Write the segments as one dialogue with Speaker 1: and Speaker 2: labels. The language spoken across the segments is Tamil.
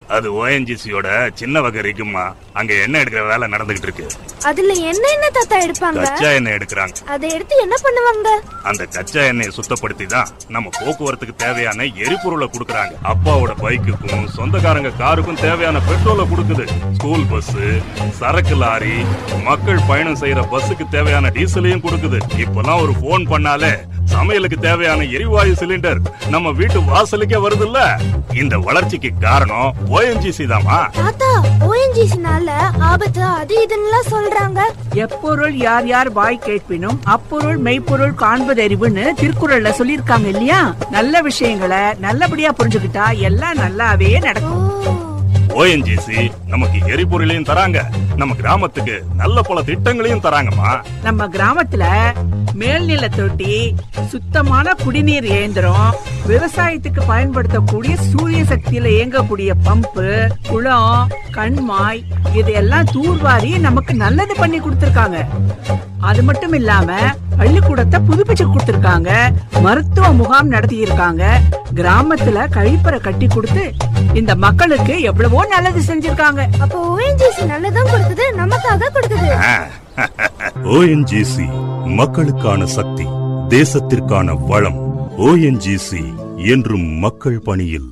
Speaker 1: அது ஓஎன்ஜிசியோட சின்ன வகை இருக்குமா அங்க எண்ணெய் எடுக்கிற வேலை நடந்துகிட்டு இருக்கு
Speaker 2: அதுல என்ன என்ன தாத்தா எடுப்பாங்க
Speaker 1: கச்சா எண்ணெய் எடுக்கிறாங்க
Speaker 2: அதை எடுத்து என்ன பண்ணுவாங்க
Speaker 1: அந்த கச்சா எண்ணெயை சுத்தப்படுத்தி தான் நம்ம போக்குவரத்துக்கு தேவையான எரிபொருளை கொடுக்கறாங்க அப்பாவோட பைக்குக்கும் சொந்தக்காரங்க காருக்கும் தேவையான பெட்ரோலை கொடுக்குது ஸ்கூல் பஸ் சரக்கு லாரி மக்கள் பயணம் செய்யற பஸ்ஸுக்கு தேவையான டீசலையும் கொடுக்குது இப்பெல்லாம் ஒரு ஃபோன் பண்ணாலே சமையலுக்கு தேவையான எரிவாயு சிலிண்டர் நம்ம வீட்டு வாசலுக்கே வருதுல்ல இந்த வளர்ச்சிக்கு காரணம் ஓஎன்ஜிசி தாமா
Speaker 2: தாத்தா ஓஎன்ஜிசினால ஆபத்து அது இதுன்னு சொல்றாங்க
Speaker 3: எப்பொருள் யார் யார் வாய் கேட்பினும் அப்பொருள் மெய்ப்பொருள் காண்பதறிவுன்னு திருக்குறள்ல சொல்லியிருக்காங்க இல்லையா நல்ல விஷயங்களை நல்லபடியா புரிஞ்சுக்கிட்டா எல்லாம் நல்லாவே நடக்கும்
Speaker 2: ஓ
Speaker 1: ஓஎன்ஜிசி நமக்கு எரிபொருளையும் தராங்க நம்ம கிராமத்துக்கு நல்ல பல திட்டங்களையும் தராங்கம்மா
Speaker 3: நம்ம கிராமத்துல மேல்நில தொட்டி சுத்தமான குடிநீர் இயந்திரம் விவசாயத்துக்கு பயன்படுத்தக்கூடிய சூரிய சக்தியில இயங்கக்கூடிய பம்பு குளம் கண்மாய் இதையெல்லாம் தூர்வாரி நமக்கு நல்லது பண்ணி கொடுத்திருக்காங்க அது மட்டும் இல்லாம பள்ளிக்கூடத்தை புதுப்பிச்சு கொடுத்திருக்காங்க மருத்துவ முகாம் நடத்தி இருக்காங்க கிராமத்துல கழிப்பறை கட்டி கொடுத்து இந்த மக்களுக்கு எவ்வளவோ நல்லது செஞ்சிருக்காங்க
Speaker 2: அப்போ ஓஎன்ஜிசி நல்லதும் கொடுக்குது நமக்காக கொடுக்குது
Speaker 1: ஓஎன்ஜிசி மக்களுக்கான சக்தி தேசத்திற்கான வளம் ஓஎன்ஜிசி என்றும் மக்கள் பணியில்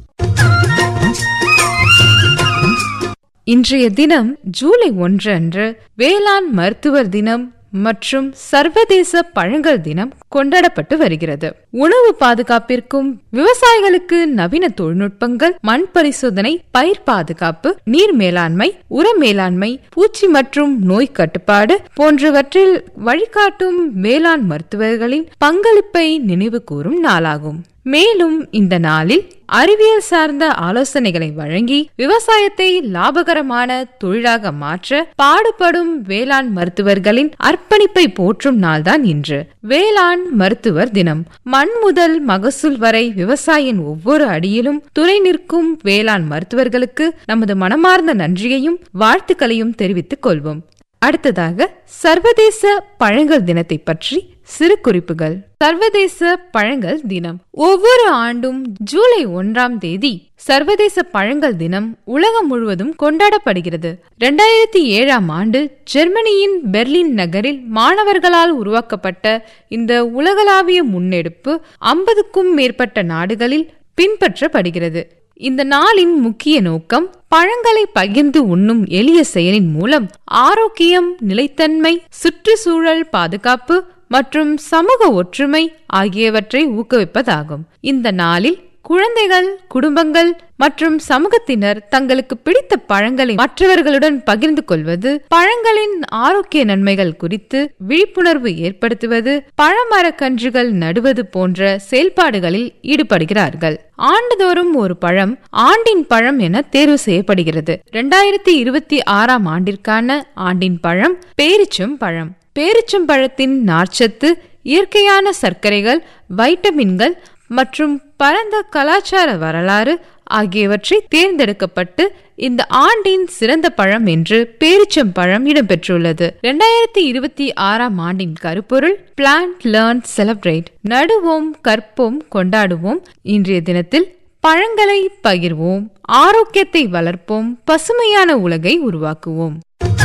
Speaker 4: இன்றைய தினம் ஜூலை ஒன்று அன்று வேளாண் மருத்துவர் தினம் மற்றும் சர்வதேச பழங்கள் தினம் கொண்டாடப்பட்டு வருகிறது உணவு பாதுகாப்பிற்கும் விவசாயிகளுக்கு நவீன தொழில்நுட்பங்கள் மண் பரிசோதனை பயிர் பாதுகாப்பு நீர் மேலாண்மை உர மேலாண்மை பூச்சி மற்றும் நோய் கட்டுப்பாடு போன்றவற்றில் வழிகாட்டும் வேளாண் மருத்துவர்களின் பங்களிப்பை நினைவு கூறும் நாளாகும் மேலும் இந்த நாளில் அறிவியல் சார்ந்த ஆலோசனைகளை வழங்கி விவசாயத்தை லாபகரமான தொழிலாக மாற்ற பாடுபடும் வேளாண் மருத்துவர்களின் அர்ப்பணிப்பை போற்றும் நாள்தான் இன்று வேளாண் மருத்துவர் தினம் மண் முதல் மகசூல் வரை விவசாயியின் ஒவ்வொரு அடியிலும் துணை நிற்கும் வேளாண் மருத்துவர்களுக்கு நமது மனமார்ந்த நன்றியையும் வாழ்த்துக்களையும் தெரிவித்துக் கொள்வோம் அடுத்ததாக சர்வதேச பழங்கள் தினத்தை பற்றி சிறு குறிப்புகள் சர்வதேச பழங்கள் தினம் ஒவ்வொரு ஆண்டும் ஜூலை ஒன்றாம் தேதி சர்வதேச பழங்கள் தினம் உலகம் முழுவதும் கொண்டாடப்படுகிறது இரண்டாயிரத்தி ஏழாம் ஆண்டு ஜெர்மனியின் பெர்லின் நகரில் மாணவர்களால் உருவாக்கப்பட்ட இந்த உலகளாவிய முன்னெடுப்பு ஐம்பதுக்கும் மேற்பட்ட நாடுகளில் பின்பற்றப்படுகிறது இந்த நாளின் முக்கிய நோக்கம் பழங்களை பகிர்ந்து உண்ணும் எளிய செயலின் மூலம் ஆரோக்கியம் நிலைத்தன்மை சுற்றுச்சூழல் பாதுகாப்பு மற்றும் சமூக ஒற்றுமை ஆகியவற்றை ஊக்குவிப்பதாகும் இந்த நாளில் குழந்தைகள் குடும்பங்கள் மற்றும் சமூகத்தினர் தங்களுக்கு பிடித்த பழங்களை மற்றவர்களுடன் பகிர்ந்து கொள்வது பழங்களின் ஆரோக்கிய நன்மைகள் குறித்து விழிப்புணர்வு ஏற்படுத்துவது பழமரக்கன்றுகள் நடுவது போன்ற செயல்பாடுகளில் ஈடுபடுகிறார்கள் ஆண்டுதோறும் ஒரு பழம் ஆண்டின் பழம் என தேர்வு செய்யப்படுகிறது இரண்டாயிரத்தி இருபத்தி ஆறாம் ஆண்டிற்கான ஆண்டின் பழம் பேரிச்சம் பழம் பேரிச்சம்பழத்தின் நார்ச்சத்து இயற்கையான சர்க்கரைகள் வைட்டமின்கள் மற்றும் பரந்த கலாச்சார வரலாறு ஆகியவற்றை தேர்ந்தெடுக்கப்பட்டு இந்த ஆண்டின் சிறந்த பழம் என்று பேரிச்சம் பழம் இடம்பெற்றுள்ளது இரண்டாயிரத்தி இருபத்தி ஆறாம் ஆண்டின் கருப்பொருள் பிளான்ட் லேர்ன் செலிப்ரேட் நடுவோம் கற்போம் கொண்டாடுவோம் இன்றைய தினத்தில் பழங்களை பகிர்வோம் ஆரோக்கியத்தை வளர்ப்போம் பசுமையான உலகை உருவாக்குவோம்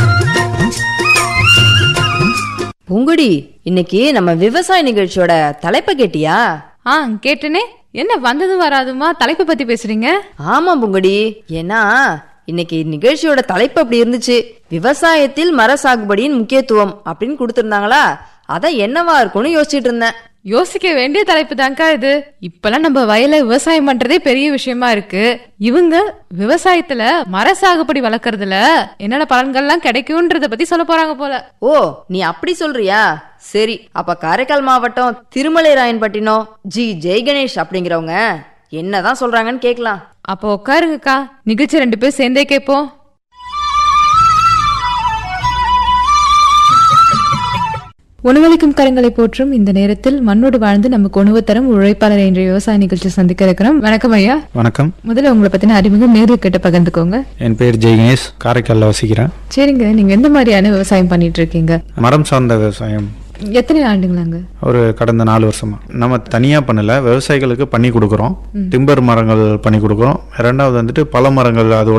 Speaker 5: பூங்குடி இன்னைக்கு நம்ம விவசாய நிகழ்ச்சியோட தலைப்பை கேட்டியா
Speaker 4: ஆ கேட்டனே என்ன வந்ததும் வராதுமா தலைப்பை பத்தி பேசுறீங்க
Speaker 5: ஆமா பூங்குடி ஏன்னா இன்னைக்கு நிகழ்ச்சியோட தலைப்பு அப்படி இருந்துச்சு விவசாயத்தில் மர சாகுபடியின் முக்கியத்துவம் அப்படின்னு கொடுத்திருந்தாங்களா அதான் என்னவா இருக்கும்னு யோசிச்சுட்டு இருந்தேன்
Speaker 4: யோசிக்க வேண்டிய தலைப்பு தான்க்கா இது இப்பெல்லாம் நம்ம வயல விவசாயம் பண்றதே பெரிய விஷயமா இருக்கு இவங்க விவசாயத்துல மர சாகுபடி வளர்க்கறதுல என்னென்ன பலன்கள்லாம் கிடைக்கும்ன்றத பத்தி சொல்ல போறாங்க போல
Speaker 5: ஓ நீ அப்படி சொல்றியா சரி அப்ப காரைக்கால் மாவட்டம் திருமலை ராயன்பட்டினம் ஜி ஜெய் கணேஷ் அப்படிங்கிறவங்க என்னதான் சொல்றாங்கன்னு கேக்கலாம்
Speaker 4: அப்போ உட்காருங்கக்கா நிகழ்ச்சி ரெண்டு பேரும் சேர்ந்தே கேட்போம் உணவளிக்கும் கரங்களை போற்றும் இந்த நேரத்தில் மண்ணோடு வாழ்ந்து நமக்கு உணவு தரும் உழைப்பாளர் என்ற விவசாய நிகழ்ச்சி சந்திக்க இருக்கிறோம் வணக்கம் ஐயா
Speaker 6: வணக்கம்
Speaker 4: முதல்ல உங்களை பத்தின அறிமுகம் நேரில் கிட்ட பகிர்ந்துக்கோங்க
Speaker 6: என் பேர் ஜெய் கணேஷ் காரைக்காலில் வசிக்கிறேன்
Speaker 4: சரிங்க நீங்க எந்த மாதிரியான விவசாயம் பண்ணிட்டு இருக்கீங்க
Speaker 6: மரம் சார்ந்த விவசாயம்
Speaker 4: எத்தனை ஆண்டுங்களாங்க
Speaker 6: ஒரு கடந்த நாலு வருஷமா நம்ம தனியா பண்ணல விவசாயிகளுக்கு பண்ணி கொடுக்குறோம் டிம்பர் மரங்கள் பண்ணி கொடுக்குறோம் ரெண்டாவது வந்துட்டு பல மரங்கள் அதோட